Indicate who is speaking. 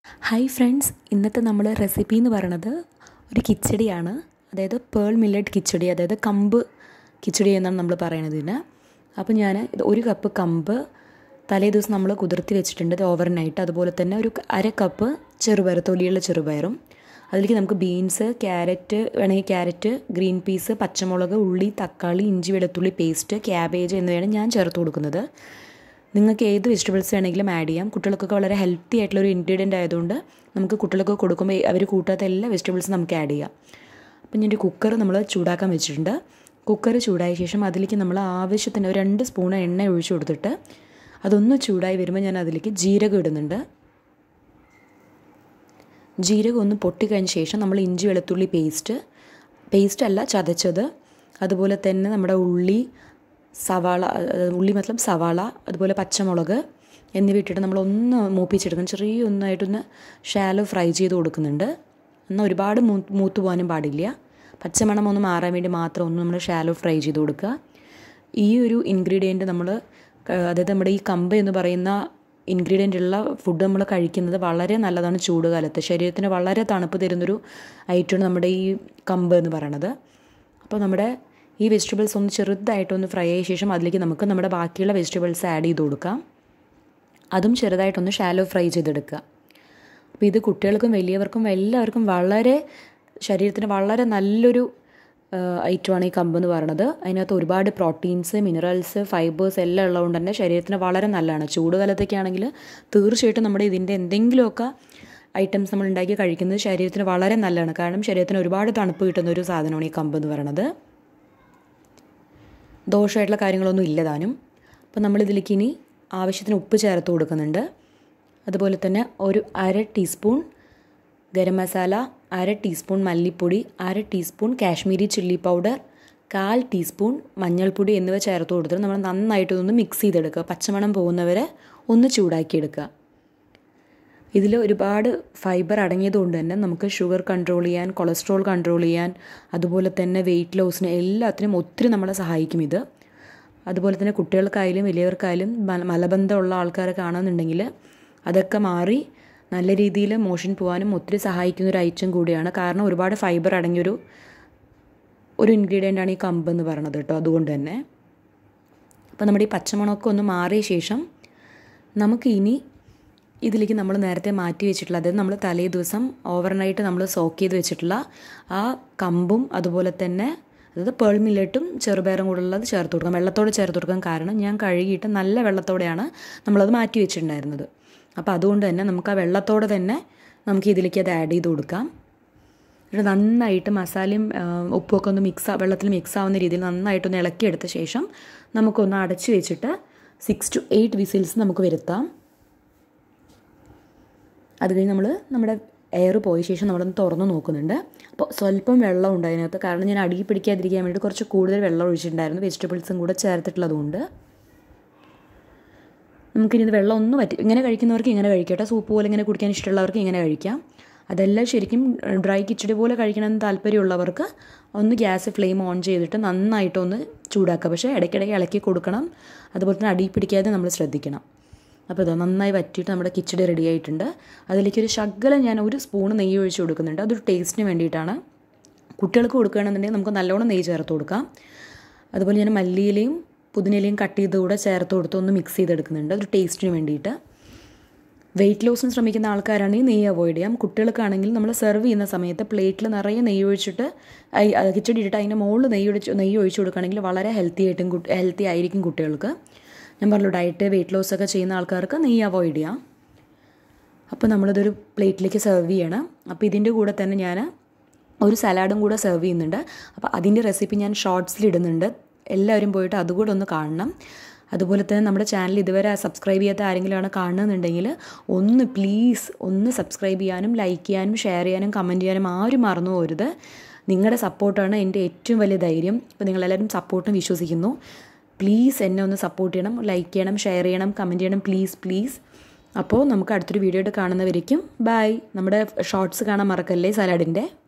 Speaker 1: hi friends ഇന്നത്തെ നമ്മൾ recipe എന്ന് പറയണത് ഒരു കിച്ചടിയാണ് അതായത് പേൾ മില്ലറ്റ് കിച്ചടി അതായത് കമ്പ് കിച്ചടി എന്നാണ് നമ്മൾ പറയണത് ഇതിന് അപ്പോൾ ഞാൻ ഇത് ഒരു കപ്പ് കമ്പ് തലേ ദിവസം നമ്മൾ കുതിർത്തി വെച്ചിട്ടുണ്ട് ഇത് ഓവർനൈറ്റ് അതുപോലെ തന്നെ ഒരു അര കപ്പ് ചെറുപയർ തൊലിയുള്ള ചെറുപയറും അതിലേക്ക് നമുക്ക് ബീൻസ് ക്യാരറ്റ് വേണമെങ്കിൽ ക്യാരറ്റ് ഗ്രീൻ പീസ് പച്ചമുളക് ഉള്ളി തക്കാളി ഇഞ്ചി വെളുത്തുള്ളി പേസ്റ്റ് ക്യാബേജ് എന്നിവയാണ് ഞാൻ ചേർത്ത് കൊടുക്കുന്നത് നിങ്ങൾക്ക് ഏത് വെജിറ്റബിൾസ് വേണമെങ്കിലും ആഡ് ചെയ്യാം കുട്ടികൾക്കൊക്കെ വളരെ ഹെൽത്തി ആയിട്ടുള്ള ഒരു ഇൻഗ്രീഡിയൻ്റ് ആയതുകൊണ്ട് നമുക്ക് കുട്ടികൾക്ക് കൊടുക്കുമ്പോൾ അവർ കൂട്ടാത്ത എല്ലാ വെജിറ്റബിൾസും നമുക്ക് ആഡ് ചെയ്യാം അപ്പം ഞാൻ ഒരു കുക്കർ നമ്മൾ ചൂടാക്കാൻ വെച്ചിട്ടുണ്ട് കുക്കർ ചൂടായ ശേഷം അതിലേക്ക് നമ്മൾ ആവശ്യത്തിന് ഒരു രണ്ട് സ്പൂൺ എണ്ണ ഒഴിച്ചു കൊടുത്തിട്ട് അതൊന്ന് ചൂടായി വരുമ്പോൾ ഞാൻ അതിലേക്ക് ജീരകം ഇടുന്നുണ്ട് ജീരകം ഒന്ന് പൊട്ടിക്കഴിഞ്ഞ ശേഷം നമ്മൾ ഇഞ്ചി വെളുത്തുള്ളി പേസ്റ്റ് പേസ്റ്റ് അല്ല ചതച്ചത് അതുപോലെ തന്നെ നമ്മുടെ ഉള്ളി സവാള ഉള്ളി മത്തലം സവാള അതുപോലെ പച്ചമുളക് എന്നിവ ഇട്ടിട്ട് നമ്മൾ ഒന്ന് മൂപ്പിച്ചെടുക്കണം ചെറിയ ഒന്നായിട്ടൊന്ന് ഷാലോ ഫ്രൈ ചെയ്ത് കൊടുക്കുന്നുണ്ട് എന്നാൽ ഒരുപാട് മൂ മൂത്ത് പോകാനും പാടില്ല പച്ചമണം ഒന്ന് മാറാൻ വേണ്ടി മാത്രം ഒന്ന് നമ്മൾ ഷാലോ ഫ്രൈ ചെയ്ത് കൊടുക്കുക ഈ ഒരു ഇൻഗ്രീഡിയൻറ്റ് നമ്മൾ അതായത് നമ്മുടെ ഈ കമ്പ് എന്ന് പറയുന്ന ഇൻഗ്രീഡിയൻ്റ് ഉള്ള ഫുഡ് നമ്മൾ കഴിക്കുന്നത് വളരെ നല്ലതാണ് ചൂട് കാലത്ത് ശരീരത്തിന് വളരെ തണുപ്പ് തരുന്നൊരു ഐറ്റമാണ് നമ്മുടെ ഈ കമ്പ് എന്ന് പറയണത് അപ്പോൾ നമ്മുടെ ഈ വെജിറ്റബിൾസ് ഒന്ന് ചെറുതായിട്ടൊന്ന് ഫ്രൈ ആയ ശേഷം അതിലേക്ക് നമുക്ക് നമ്മുടെ ബാക്കിയുള്ള വെജിറ്റബിൾസ് ആഡ് ചെയ്ത് കൊടുക്കാം അതും ചെറുതായിട്ടൊന്ന് ഷാലോ ഫ്രൈ ചെയ്തെടുക്കുക അപ്പോൾ ഇത് കുട്ടികൾക്കും വലിയവർക്കും എല്ലാവർക്കും വളരെ ശരീരത്തിന് വളരെ നല്ലൊരു ഐറ്റമാണ് ഈ കമ്പ് എന്ന് പറയുന്നത് അതിനകത്ത് ഒരുപാട് പ്രോട്ടീൻസ് മിനറൽസ് ഫൈബേഴ്സ് എല്ലാം ഉള്ളതുകൊണ്ട് തന്നെ ശരീരത്തിന് വളരെ നല്ലതാണ് ചൂട് കാലത്തൊക്കെ ആണെങ്കിൽ തീർച്ചയായിട്ടും നമ്മുടെ ഇതിൻ്റെ എന്തെങ്കിലുമൊക്കെ ഐറ്റംസ് നമ്മൾ ഉണ്ടാക്കി കഴിക്കുന്നത് ശരീരത്തിന് വളരെ നല്ലതാണ് കാരണം ശരീരത്തിന് ഒരുപാട് തണുപ്പ് കിട്ടുന്ന ഒരു സാധനമാണ് ഈ കമ്പ് എന്ന് പറയുന്നത് ദോഷമായിട്ടുള്ള കാര്യങ്ങളൊന്നും ഇല്ലതാനും അപ്പോൾ നമ്മളിതിലേക്ക് ഇനി ആവശ്യത്തിന് ഉപ്പ് ചേർത്ത് കൊടുക്കുന്നുണ്ട് അതുപോലെ തന്നെ ഒരു അര ടീസ്പൂൺ ഗരം മസാല അര ടീസ്പൂൺ മല്ലിപ്പൊടി അര ടീസ്പൂൺ കാശ്മീരി ചില്ലി പൗഡർ കാൽ ടീസ്പൂൺ മഞ്ഞൾപ്പൊടി എന്നിവ ചേർത്ത് കൊടുത്തിട്ട് നമ്മൾ നന്നായിട്ടൊന്ന് മിക്സ് ചെയ്തെടുക്കുക പച്ചമണം പോകുന്നവരെ ഒന്ന് ചൂടാക്കിയെടുക്കുക ഇതിൽ ഒരുപാട് ഫൈബർ അടങ്ങിയതുകൊണ്ട് തന്നെ നമുക്ക് ഷുഗർ കൺട്രോൾ ചെയ്യാൻ കൊളസ്ട്രോൾ കൺട്രോൾ ചെയ്യാൻ അതുപോലെ തന്നെ വെയിറ്റ് ലോസിന് എല്ലാത്തിനും ഒത്തിരി നമ്മളെ സഹായിക്കും ഇത് അതുപോലെ തന്നെ കുട്ടികൾക്കായാലും വലിയവർക്കായാലും മലബന്ധമുള്ള ആൾക്കാരെ കാണുന്നുണ്ടെങ്കിൽ അതൊക്കെ മാറി നല്ല രീതിയിൽ മോഷൻ പോകാനും ഒത്തിരി സഹായിക്കുന്ന ഒരു ഐറ്റം കൂടിയാണ് കാരണം ഒരുപാട് ഫൈബർ അടങ്ങിയൊരു ഒരു ഇൻഗ്രീഡിയൻ്റ് ആണ് ഈ കമ്പ് എന്ന് പറയുന്നത് കേട്ടോ അതുകൊണ്ട് തന്നെ അപ്പോൾ നമ്മുടെ ഈ പച്ചമുളകൊക്കെ ഒന്ന് മാറിയ ശേഷം നമുക്ക് ഇനി ഇതിലേക്ക് നമ്മൾ നേരത്തെ മാറ്റി വെച്ചിട്ടുള്ള അതായത് നമ്മൾ തലേ ദിവസം ഓവർനൈറ്റ് നമ്മൾ സോക്ക് ചെയ്ത് വെച്ചിട്ടുള്ള ആ കമ്പും അതുപോലെ തന്നെ അതായത് പേൾ മില്ലറ്റും ചെറുപയറും കൂടെ ഉള്ളത് ചേർത്ത് കൊടുക്കാം വെള്ളത്തോടെ ചേർത്ത് കൊടുക്കാൻ കാരണം ഞാൻ കഴുകിയിട്ട് നല്ല വെള്ളത്തോടെയാണ് നമ്മളത് മാറ്റി വെച്ചിട്ടുണ്ടായിരുന്നത് അപ്പോൾ അതുകൊണ്ട് തന്നെ നമുക്ക് ആ വെള്ളത്തോടെ തന്നെ നമുക്ക് ഇതിലേക്ക് അത് ആഡ് ചെയ്ത് കൊടുക്കാം എന്നിട്ട് നന്നായിട്ട് മസാലയും ഉപ്പുമൊക്കെ ഒന്ന് മിക്സ് വെള്ളത്തിൽ മിക്സ് ആവുന്ന രീതിയിൽ നന്നായിട്ടൊന്ന് ഇളക്കിയെടുത്ത ശേഷം നമുക്കൊന്ന് അടച്ച് വെച്ചിട്ട് സിക്സ് ടു എയ്റ്റ് വിസിൽസ് നമുക്ക് വരുത്താം അത് കഴിഞ്ഞ് നമ്മൾ നമ്മുടെ എയർ പോയ ശേഷം നമ്മളൊന്ന് തുറന്ന് നോക്കുന്നുണ്ട് അപ്പോൾ സ്വല്പം വെള്ളം ഉണ്ട് അതിനകത്ത് കാരണം ഞാൻ അടിയിൽ പിടിക്കാതിരിക്കാൻ വേണ്ടി കുറച്ച് കൂടുതൽ വെള്ളം ഒഴിച്ചിട്ടുണ്ടായിരുന്നു വെജിറ്റബിൾസും കൂടെ ചേർത്തിട്ടുള്ളതുകൊണ്ട് നമുക്കിനി ഇത് വെള്ളം ഒന്നും പറ്റി ഇങ്ങനെ കഴിക്കുന്നവർക്ക് ഇങ്ങനെ കഴിക്കട്ടെ സൂപ്പ് പോലെ ഇങ്ങനെ കുടിക്കാൻ ഇഷ്ടമുള്ളവർക്ക് ഇങ്ങനെ കഴിക്കാം അതെല്ലാം ശരിക്കും ഡ്രൈ കിച്ചടി പോലെ കഴിക്കണമെന്ന് താല്പര്യമുള്ളവർക്ക് ഒന്ന് ഗ്യാസ് ഫ്ലെയിം ഓൺ ചെയ്തിട്ട് നന്നായിട്ടൊന്ന് ചൂടാക്കുക പക്ഷേ ഇടയ്ക്കിടയ്ക്ക് ഇളക്കി കൊടുക്കണം അതുപോലെ തന്നെ അടിയിൽ പിടിക്കാതെ നമ്മൾ ശ്രദ്ധിക്കണം അപ്പോൾ ഇത് നന്നായി വറ്റിയിട്ട് നമ്മുടെ കിച്ചടി റെഡി ആയിട്ടുണ്ട് അതിലേക്ക് ഒരു ശകലം ഞാൻ ഒരു സ്പൂൺ നെയ്യ് ഒഴിച്ച് കൊടുക്കുന്നുണ്ട് അതൊരു ടേസ്റ്റിന് വേണ്ടിയിട്ടാണ് കുട്ടികൾക്ക് കൊടുക്കുകയാണെന്നുണ്ടെങ്കിൽ നമുക്ക് നല്ലോണം നെയ്യ് ചേർത്ത് കൊടുക്കാം അതുപോലെ ഞാൻ മല്ലിയിലയും പുതിനയിലയും കട്ട് ചെയ്ത് കൂടെ ചേർത്ത് കൊടുത്ത് ഒന്ന് മിക്സ് ചെയ്തെടുക്കുന്നുണ്ട് ഒരു ടേസ്റ്റിന് വേണ്ടിയിട്ട് വെയിറ്റ് ലോസിന് ശ്രമിക്കുന്ന ആൾക്കാരാണെങ്കിൽ നെയ്യ് അവോയ്ഡ് ചെയ്യാം കുട്ടികൾക്കാണെങ്കിൽ നമ്മൾ സെർവ് ചെയ്യുന്ന സമയത്ത് പ്ലേറ്റിൽ നിറയെ നെയ്യ് ഒഴിച്ചിട്ട് കിച്ചടി ഇട്ടിട്ട് അതിൻ്റെ മുകളിൽ നെയ്യ് ഒഴിച്ച് നെയ്യ് ഒഴിച്ച് കൊടുക്കുകയാണെങ്കിൽ വളരെ ഹെൽത്തി ആയിട്ടും ഹെൽത്തി ആയിരിക്കും കുട്ടികൾക്ക് ഞാൻ പറഞ്ഞു ഡയറ്റ് വെയിറ്റ് ലോസ് ഒക്കെ ചെയ്യുന്ന ആൾക്കാർക്ക് നെയ്യ് അവോയ്ഡ് ചെയ്യാം അപ്പോൾ നമ്മളിതൊരു പ്ലേറ്റിലേക്ക് സെർവ് ചെയ്യണം അപ്പോൾ ഇതിൻ്റെ കൂടെ തന്നെ ഞാൻ ഒരു സലാഡും കൂടെ സെർവ് ചെയ്യുന്നുണ്ട് അപ്പോൾ അതിൻ്റെ റെസിപ്പി ഞാൻ ഷോർട്സിൽ ഇടുന്നുണ്ട് എല്ലാവരും പോയിട്ട് അതുകൂടെ ഒന്ന് കാണണം അതുപോലെ തന്നെ നമ്മുടെ ചാനൽ ഇതുവരെ സബ്സ്ക്രൈബ് ചെയ്യാത്ത ആരെങ്കിലുമാണ് കാണുന്നുണ്ടെങ്കിൽ ഒന്ന് പ്ലീസ് ഒന്ന് സബ്സ്ക്രൈബ് ചെയ്യാനും ലൈക്ക് ചെയ്യാനും ഷെയർ ചെയ്യാനും കമൻറ്റ് ചെയ്യാനും ആരും മറന്നു പോരുത് നിങ്ങളുടെ സപ്പോർട്ടാണ് എൻ്റെ ഏറ്റവും വലിയ ധൈര്യം അപ്പോൾ നിങ്ങളെല്ലാവരും സപ്പോർട്ടും വിശ്വസിക്കുന്നു പ്ലീസ് എന്നെ ഒന്ന് സപ്പോർട്ട് ചെയ്യണം ലൈക്ക് ചെയ്യണം ഷെയർ ചെയ്യണം കമൻറ്റ് ചെയ്യണം പ്ലീസ് പ്ലീസ് അപ്പോൾ നമുക്ക് അടുത്തൊരു വീഡിയോ ആയിട്ട് കാണുന്നവരേക്കും ബൈ നമ്മുടെ ഷോർട്സ് കാണാൻ മറക്കല്ലേ സലാഡിൻ്റെ